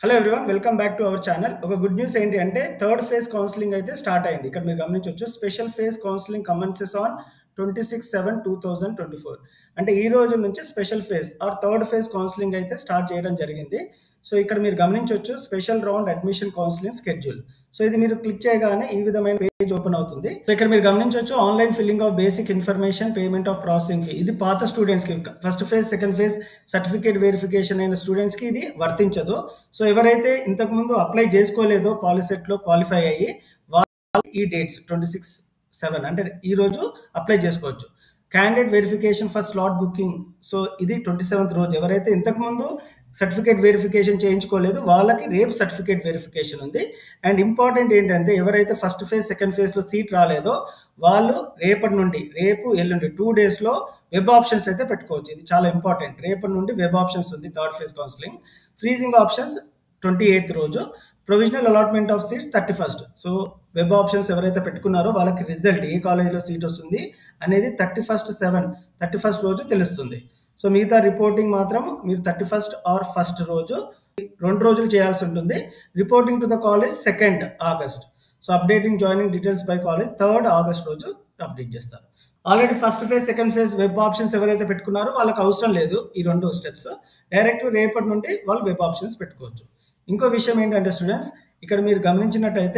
hello everyone welcome back to our channel ఒక good news ఏంటి అంటే థర్డ్ ఫేజ్ కౌన్సిలింగ్ అయితే స్టార్ట్ అయింది ఇక్కడ మీరు గమనించవచ్చు special phase counselling commences on twenty six seven two thousand twenty four అంటే ఈ రోజు నుంచి special phase or third phase counselling అయితే స్టార్ట్ చేయడం జరిగింది సో ఇక్కడ మీరు గమనించవచ్చు special round admission counselling schedule so ఇది మీరు క్లిక్ చేయగానే ఈ విధమైన పేజ్ ఓపెన్ అవుతుంది సో ఇక్కడ మీరు గమనించవచ్చు online filling of basic information payment of processing fee ఇది పాత స్టూడెంట్స్ కి first phase second phase certificate verification అయిన స్టూడెంట్స్ కి ఇది వర్తించదు సో ఎవరైతే ఇంతకుముందు అప్లై చేసుకోలేదో పాలిసెట్ లో క్వాలిఫై అయ్యి వాళ్ళు ఈ డేట్స్ ట్వంటీ సిక్స్ సెవెన్ అంటే ఈ రోజు అప్లై చేసుకోవచ్చు candidate verification for slot booking so ఇది ట్వంటీ సెవెంత్ రోజు ఎవరైతే ఇంతకుముందు సర్టిఫికేట్ వెరిఫికేషన్ చేయించుకోలేదు వాళ్ళకి రేపు సర్టిఫికేట్ వెరిఫికేషన్ ఉంది అండ్ ఇంపార్టెంట్ ఏంటంటే ఎవరైతే ఫస్ట్ ఫేజ్ సెకండ్ ఫేజ్లో సీట్ రాలేదో వాళ్ళు రేపటి నుండి రేపు ఎల్లుండి టూ డేస్లో వెబ్ ఆప్షన్స్ అయితే పెట్టుకోవచ్చు ఇది చాలా ఇంపార్టెంట్ రేపటి నుండి వెబ్ ఆప్షన్స్ ఉంది third phase counselling freezing options twenty eighth రోజు provisional allotment of seats thirty first so web options ఎవరైతే పెట్టుకున్నారో వాళ్ళకి రిజల్ట్ ఏ కాలేజీలో సీట్ వస్తుంది అనేది thirty first seven thirty first రోజు తెలుస్తుంది సో మిగతా రిపోర్టింగ్ మాత్రం మీరు థర్టీ ఫస్ట్ ఆర్ ఫస్ట్ రోజు రెండు రోజులు చేయాల్సి ఉంటుంది reporting to the college second August so updating joining details by college third August రోజు అప్డేట్ చేస్తారు already first phase second phase web options ఎవరైతే పెట్టుకున్నారో వాళ్ళకి అవసరం లేదు ఈ రెండు స్టెప్స్ డైరెక్ట్ రేపటి నుండి వాళ్ళు వెబ్ ఆప్షన్స్ పెట్టుకోవచ్చు ఇంకో విషయం ఏంటంటే స్టూడెంట్స్ ఇక్కడ మీరు గమనించినట్టయితే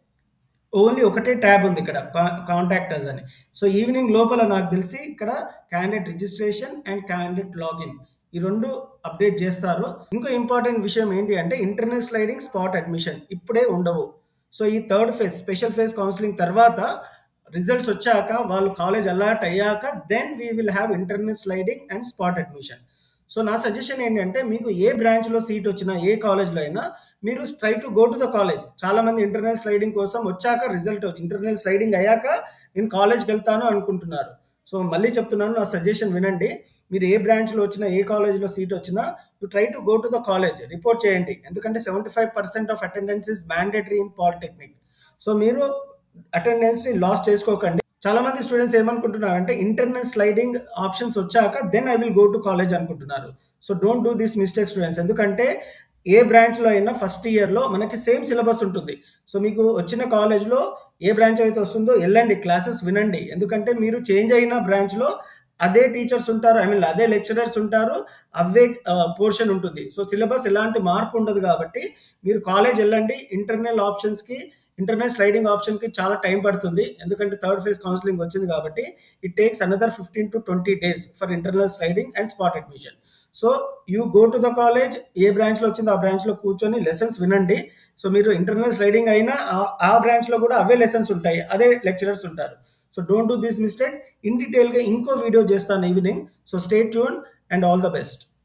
ఓన్లీ ఒకటే ట్యాబ్ ఉంది ఇక్కడ కాంటాక్టర్స్ అని సో ఈవినింగ్ లోపల నాకు తెలిసి ఇక్కడ candidate registration and candidate login ఈ రెండు అప్డేట్ చేస్తారు ఇంకో ఇంపార్టెంట్ విషయం ఏంటి అంటే ఇంటర్నల్ స్లైడింగ్ స్పాట్ అడ్మిషన్ ఇప్పుడే ఉండవు సో ఈ third phase special phase counselling తర్వాత రిజల్ట్స్ వచ్చాక వాళ్ళు కాలేజ్ అలాట్ అయ్యాక then we will have internal sliding and spot admission so నా సజెషన్ ఏంటంటే మీకు ఏ బ్రాంచ్లో సీట్ వచ్చినా ఏ కాలేజ్లో అయినా మీరు try to go to the college చాలా మంది ఇంటర్నల్ స్లైడింగ్ కోసం వచ్చాక రిజల్ట్ ఇంటర్నల్ స్లైడింగ్ అయ్యాక నేను కాలేజ్కి వెళ్తాను అనుకుంటున్నారు సో మళ్ళీ చెప్తున్నాను నా సజెషన్ వినండి మీరు ఏ బ్రాంచ్లో వచ్చినా ఏ కాలేజ్లో సీట్ వచ్చినా you try to go to the college report చేయండి ఎందుకంటే seventy five percent of attendance is mandatory in polytechnic so మీరు అటెండెన్స్ని లాస్ చేసుకోకండి చాలా మంది స్టూడెంట్స్ ఏమనుకుంటున్నారు అంటే ఇంటర్నల్ స్లైడింగ్ ఆప్షన్స్ వచ్చాక then I will go to college అనుకుంటున్నారు so don't do this mistake students ఎందుకంటే ఏ బ్రాంచ్లో అయినా ఫస్ట్ ఇయర్లో మనకి సేమ్ సిలబస్ ఉంటుంది సో మీకు వచ్చిన కాలేజ్లో ఏ బ్రాంచ్ అయితే వస్తుందో వెళ్ళండి క్లాసెస్ వినండి ఎందుకంటే మీరు చేంజ్ అయిన బ్రాంచ్లో అదే టీచర్స్ ఉంటారు ఐ మీన్ అదే లెక్చరర్స్ ఉంటారు అవే పోర్షన్ ఉంటుంది సో సిలబస్ ఎలాంటి మార్పు ఉండదు కాబట్టి మీరు కాలేజ్ వెళ్ళండి ఇంటర్నల్ ఆప్షన్స్కి ఇంటర్నల్ స్లైడింగ్ ఆప్షన్కి చాలా టైం పడుతుంది ఎందుకంటే థర్డ్ ఫేజ్ కౌన్సిలింగ్ వచ్చింది కాబట్టి it takes another fifteen to twenty days for internal sliding and spot admission so you go to the college ఏ బ్రాంచ్లో వచ్చిందో ఆ బ్రాంచ్లో కూర్చొని లెసన్స్ వినండి సో మీరు ఇంటర్నల్ స్లైడింగ్ అయినా ఆ బ్రాంచ్లో కూడా అవే లెసన్స్ ఉంటాయి అదే లెక్చరర్స్ ఉంటారు so don't do this mistake in డీటెయిల్గా ఇంకో వీడియో చేస్తాను evening so stay tuned and all the best